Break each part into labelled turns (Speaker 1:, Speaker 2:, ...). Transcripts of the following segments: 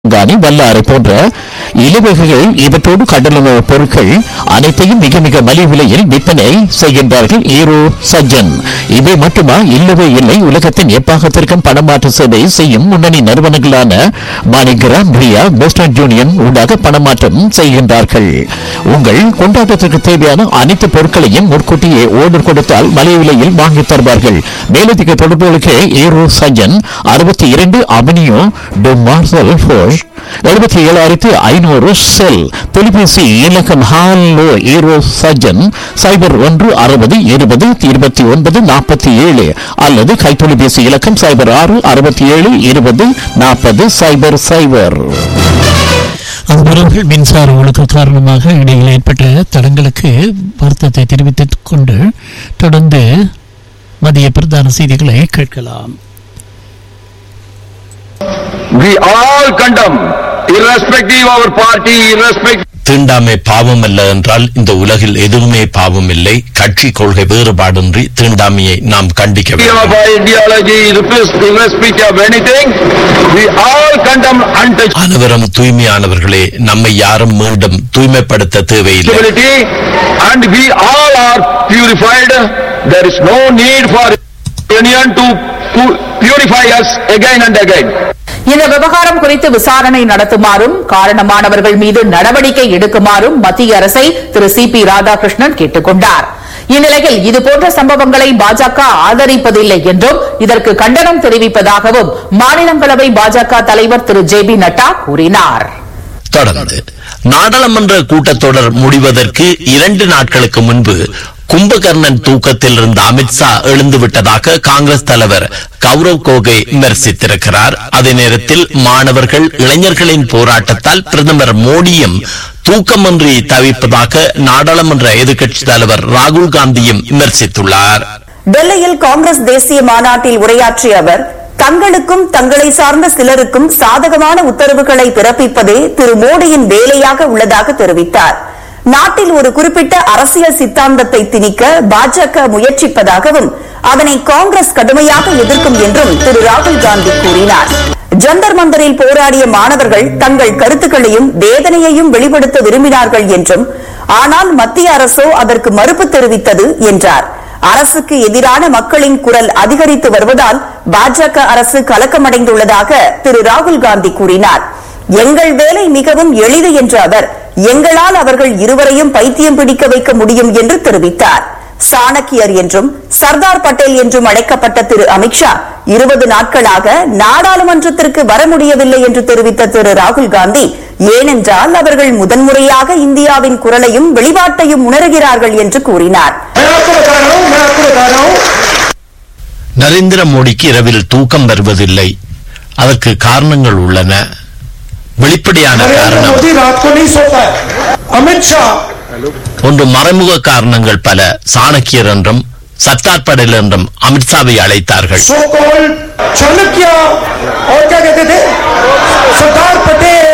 Speaker 1: காணி வல்லாரை போன்ற இலவகைகள் இவற்றோடு கடலுணவு பொருட்கள் அனைத்தையும் மிக மிக மலிவு விலையில் விற்பனை செய்கின்றார்கள் ஈரோ சஜ்ஜன் இவை மட்டுமா இல்லவே இல்லை உலகத்தின் எப்பாகத்திற்கும் பணமாற்று சேவை செய்யும் முன்னணி நிறுவனங்களான மாணிகிராம் ரியா வெஸ்டர்ன் யூனியன் ஊடாக பணமாற்றம் செய்கின்றார்கள் உங்கள் கொண்டாட்டத்திற்கு தேவையான அனைத்து பொருட்களையும் முன்கூட்டியே ஓர்டர் கொடுத்தால் மலிவு விலையில் வாங்கித் தருவார்கள் மேலதிக தொடர்புகளுக்கு ஈரோ சஜ்ஜன் அறுபத்தி இரண்டு அவனியோ டு மார்சல் ஃபோஷ் எழுபத்தி ஏழாயிரத்தி ஐநூறு செல் தொலைபேசி இலக்கம் ஹாலோ ஈரோ சஜன் சைபர் ஒன்று அறுபது இருபது இருபத்தி ஒன்பது நாற்பத்தி ஏழு அல்லது கைத்தொலைபேசி இலக்கம் சைபர் ஆறு அறுபத்தி ஏழு இருபது நாற்பது சைபர் சைபர்
Speaker 2: அதுபோலவர்கள் மின்சார ஒழுக்க காரணமாக இடையில் ஏற்பட்ட தடங்களுக்கு வருத்தத்தை தெரிவித்துக் கொண்டு தொடர்ந்து மதிய பிரதான செய்திகளை கேட்கலாம்
Speaker 3: We all condemn, irrespective of our party, irrespective
Speaker 4: தீண்டாமை பாவம் அல்ல என்றால் இந்த உலகில் எதுவுமே பாவம் இல்லை கட்சி கொள்கை வேறுபாடின்றி தீண்டாமையை நாம் கண்டிக்க
Speaker 3: of
Speaker 4: வேண்டும்
Speaker 3: our ideology, irrespective irrespective of anything, we all condemn untouchability
Speaker 4: அனைவரும் தூய்மையானவர்களே நம்மை யாரும் மீண்டும் தூய்மைப்படுத்த தேவையில்லை
Speaker 3: and we all are purified. There is no need for union to pu- purify us again and again.
Speaker 5: இந்த விவகாரம் குறித்து விசாரணை நடத்துமாறும் காரணமானவர்கள் மீது நடவடிக்கை எடுக்குமாறும் மத்திய அரசை திரு சி பி ராதாகிருஷ்ணன் கேட்டுக் கொண்டார் இந்நிலையில் இதுபோன்ற சம்பவங்களை பாஜக ஆதரிப்பதில்லை என்றும் இதற்கு கண்டனம் தெரிவிப்பதாகவும் மாநிலங்களவை பாஜக தலைவர் திரு ஜே பி நட்டா கூறினார்
Speaker 4: தொடர்ந்து நாடாளுமன்ற கூட்டத்தொடர் முடிவதற்கு இரண்டு நாட்களுக்கு முன்பு கும்பகர்ணன் தூக்கத்தில் இருந்த அமித்ஷா எழுந்து விட்டதாக காங்கிரஸ் தலைவர் கௌரவ் கோகே விமர்சித்திருக்கிறார் அதே நேரத்தில் மாணவர்கள் இளைஞர்களின் போராட்டத்தால் பிரதமர் மோடியும் தூக்கமின்றி தவிப்பதாக நாடாளுமன்ற எதிர்க்கட்சித் தலைவர் ராகுல் காந்தியும் விமர்சித்துள்ளார்
Speaker 6: டெல்லியில் காங்கிரஸ் தேசிய மாநாட்டில் உரையாற்றிய அவர் தங்களுக்கும் தங்களை சார்ந்த சிலருக்கும் சாதகமான உத்தரவுகளை பிறப்பிப்பதே திரு மோடியின் வேலையாக உள்ளதாக தெரிவித்தார் நாட்டில் ஒரு குறிப்பிட்ட அரசியல் சித்தாந்தத்தை திணிக்க பாஜக முயற்சிப்பதாகவும் அதனை காங்கிரஸ் கடுமையாக எதிர்க்கும் என்றும் திரு ராகுல் காந்தி கூறினார் ஜந்தர் மந்தரில் போராடிய மாணவர்கள் தங்கள் கருத்துக்களையும் வேதனையையும் வெளிப்படுத்த விரும்பினார்கள் என்றும் ஆனால் மத்திய அரசோ அதற்கு மறுப்பு தெரிவித்தது என்றார் அரசுக்கு எதிரான மக்களின் குரல் அதிகரித்து வருவதால் பாஜக அரசு கலக்கமடைந்துள்ளதாக திரு ராகுல் காந்தி கூறினார் எங்கள் வேலை மிகவும் எளிது என்ற அவர் எங்களால் அவர்கள் இருவரையும் பைத்தியம் பிடிக்க வைக்க முடியும் என்று தெரிவித்தார் சாணக்கியர் என்றும் சர்தார் பட்டேல் என்றும் அழைக்கப்பட்ட திரு அமித்ஷா இருபது நாட்களாக நாடாளுமன்றத்திற்கு வர முடியவில்லை என்று தெரிவித்த திரு ராகுல் காந்தி ஏனென்றால் அவர்கள் முதன்முறையாக இந்தியாவின் குரலையும் வெளிப்பாட்டையும் உணர்கிறார்கள் என்று கூறினார்
Speaker 4: நரேந்திர மோடிக்கு இரவில் தூக்கம் வருவதில்லை அதற்கு காரணங்கள் உள்ளன வெளிப்படையான
Speaker 7: नरेंद्र
Speaker 4: காரணம்
Speaker 7: मोदी रात को नहीं सोता है अमित शाह
Speaker 4: ஒன்று மறைமுக காரணங்கள் பல சாணக்கியர் என்றும் சர்தார் படேல் என்றும் அமித்ஷாவை அழைத்தார்கள்
Speaker 7: सो कॉल्ड चाणक्य और क्या कहते थे Sardar Patel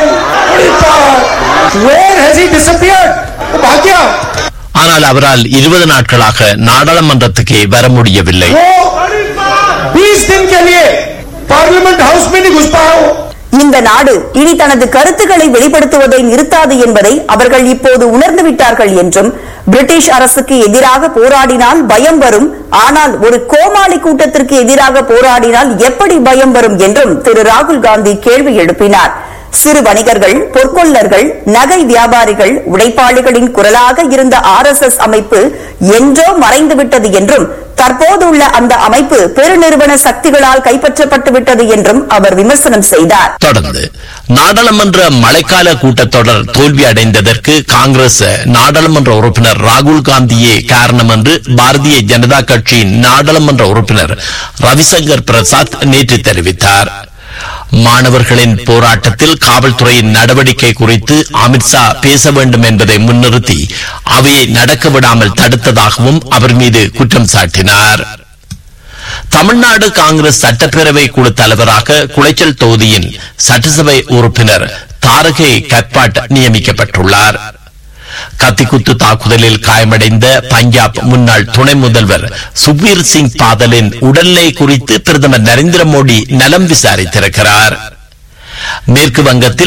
Speaker 7: where has he disappeared वो भाग गया
Speaker 4: ஆனால் அவரால் இருபது நாட்களாக நாடாளுமன்றத்துக்கே வர முடியவில்லை
Speaker 7: वो बीस दिन के लिए पार्लियामेंट हाउस में नहीं घुस पाया वो
Speaker 6: இந்த நாடு இனி தனது கருத்துக்களை வெளிப்படுத்துவதை நிறுத்தாது என்பதை அவர்கள் இப்போது உணர்ந்து விட்டார்கள் என்றும் பிரிட்டிஷ் அரசுக்கு எதிராக போராடினால் பயம் வரும் ஆனால் ஒரு கோமாளி கூட்டத்திற்கு எதிராக போராடினால் எப்படி பயம் வரும் என்றும் திரு ராகுல் காந்தி கேள்வி எழுப்பினார் சிறு வணிகர்கள் பொற்கொள்ளர்கள் நகை வியாபாரிகள் உழைப்பாளிகளின் குரலாக இருந்த ஆர் அமைப்பு என்றோ மறைந்துவிட்டது என்றும் தற்போதுள்ள அந்த அமைப்பு பெருநிறுவன சக்திகளால் கைப்பற்றப்பட்டு விட்டது என்றும் அவர் விமர்சனம் செய்தார்
Speaker 4: தொடர்ந்து நாடாளுமன்ற மழைக்கால கூட்டத்தொடர் தோல்வி அடைந்ததற்கு காங்கிரஸ் நாடாளுமன்ற உறுப்பினர் ராகுல் காந்தியே காரணம் என்று பாரதிய ஜனதா கட்சியின் நாடாளுமன்ற உறுப்பினர் ரவிசங்கர் பிரசாத் நேற்று தெரிவித்தார் மாணவர்களின் போராட்டத்தில் காவல்துறையின் நடவடிக்கை குறித்து அமித்ஷா பேச வேண்டும் என்பதை முன்னிறுத்தி அவையை நடக்க விடாமல் தடுத்ததாகவும் அவர் மீது குற்றம் சாட்டினார் தமிழ்நாடு காங்கிரஸ் சட்டப்பேரவை குழு தலைவராக குளைச்சல் தொகுதியின் சட்டசபை உறுப்பினர் தாரகே கத்பாட் நியமிக்கப்பட்டுள்ளார் கத்திக்குத்து தாக்குதலில் காயமடைந்த பஞ்சாப் முன்னாள் துணை முதல்வர் சுக்வீர் சிங் பாதலின் உடல்நிலை குறித்து பிரதமர் நரேந்திர மோடி நலம் விசாரித்திருக்கிறார் மேற்கு வங்கத்தில்